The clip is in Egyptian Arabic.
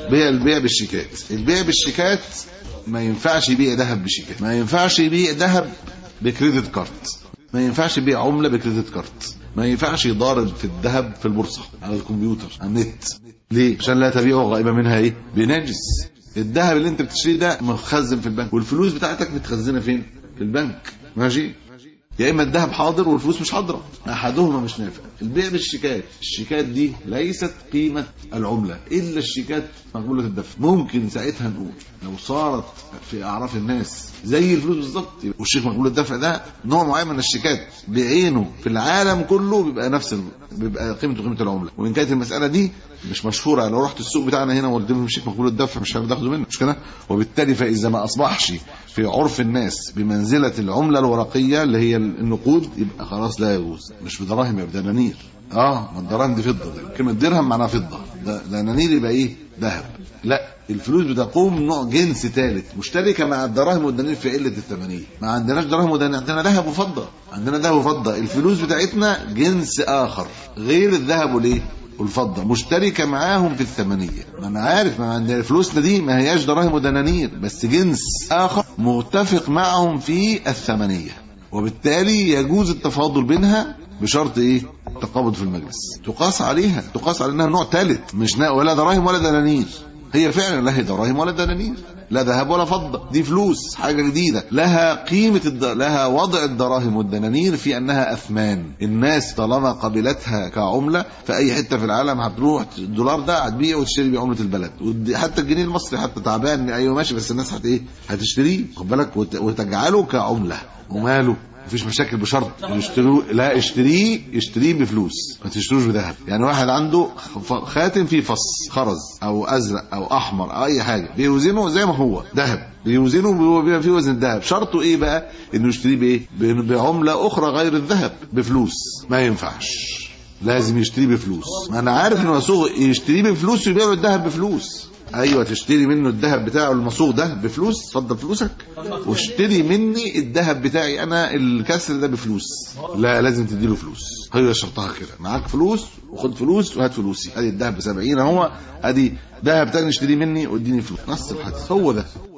بيع البيع بالشيكات البيع بالشيكات ما ينفعش يبيع ذهب بشيكات ما ينفعش يبيع ذهب بكريدت كارت ما ينفعش يبيع عمله بكريدت كارت ما ينفعش يضارب في الذهب في البورصه على الكمبيوتر على النت ليه عشان لا تبيعه غائبه منها ايه بنجس الذهب اللي انت بتشتريه ده مخزن في البنك والفلوس بتاعتك متخزنه فين في البنك ماشي يا اما الذهب حاضر والفلوس مش حاضره احدهما مش نافع البيع بالشيكات الشيكات دي ليست قيمه العمله الا الشيكات مقبوله الدفع ممكن ساعتها نقول لو صارت في اعراف الناس زي الفلوس بالظبط والشيك مقبول الدفع ده نوع معين من الشيكات بعينه في العالم كله بيبقى نفس ال... بيبقى قيمته قيمه العمله وان كانت المساله دي مش مشهوره لو رحت السوق بتاعنا هنا وقلت لهم الشيك مقبول الدفع مش هتاخدوا منه مش كده وبالتالي فاذا ما اصبحش في عرف الناس بمنزله العمله الورقيه اللي هي النقود يبقى خلاص لا يجوز مش بدراهم يبقى بدنانير اه ما الدراهم دي فضه كلمه درهم معناها فضه ده دنانير يبقى ايه ذهب لا الفلوس بتقوم نوع جنس ثالث مشتركه مع الدراهم والدنانير في قله الثمنيه ما عندناش دراهم ودنانير عندنا ذهب وفضه عندنا ذهب وفضه الفلوس بتاعتنا جنس اخر غير الذهب والايه والفضه مشتركه معاهم في الثمنيه ما انا عارف ما عندنا فلوسنا دي ما هياش دراهم ودنانير بس جنس اخر متفق معهم في الثمنيه وبالتالي يجوز التفاضل بينها بشرط ايه التقابض في المجلس تقاس عليها تقاس على انها نوع ثالث مش ولا دراهم ولا دنانير هي فعلا لا هي دراهم ولا دنانير لا ذهب ولا فضة دي فلوس حاجة جديدة لها قيمة الد... لها وضع الدراهم والدنانير في أنها أثمان الناس طالما قبلتها كعملة في أي حتة في العالم هتروح الدولار ده هتبيع وتشتري بعملة البلد ودي حتى الجنيه المصري حتى تعبان أيوه ماشي بس الناس هت إيه هتشتريه خد بالك وت... وتجعله كعملة وماله مفيش مشاكل بشرط يشتروا لا اشتريه اشتريه بفلوس ما تشتروش بذهب يعني واحد عنده خاتم فيه فص خرز او ازرق او احمر او اي حاجه بيوزنه زي ما هو ذهب بيوزنه بيبقى فيه وزن الذهب شرطه ايه بقى انه يشتريه بايه بعمله اخرى غير الذهب بفلوس ما ينفعش لازم يشتريه بفلوس ما انا عارف انه مسوق يشتريه بفلوس ويبيع له الذهب بفلوس ايوه تشتري منه الذهب بتاعه المصوغ ده بفلوس اتفضل فلوسك واشتري مني الذهب بتاعي انا الكسر ده بفلوس لا لازم تديله فلوس هي شرطها كده معاك فلوس وخد فلوس وهات فلوسي ادي الذهب ب 70 اهو ادي ذهب تاني اشتري مني واديني فلوس نص الحديث هو ده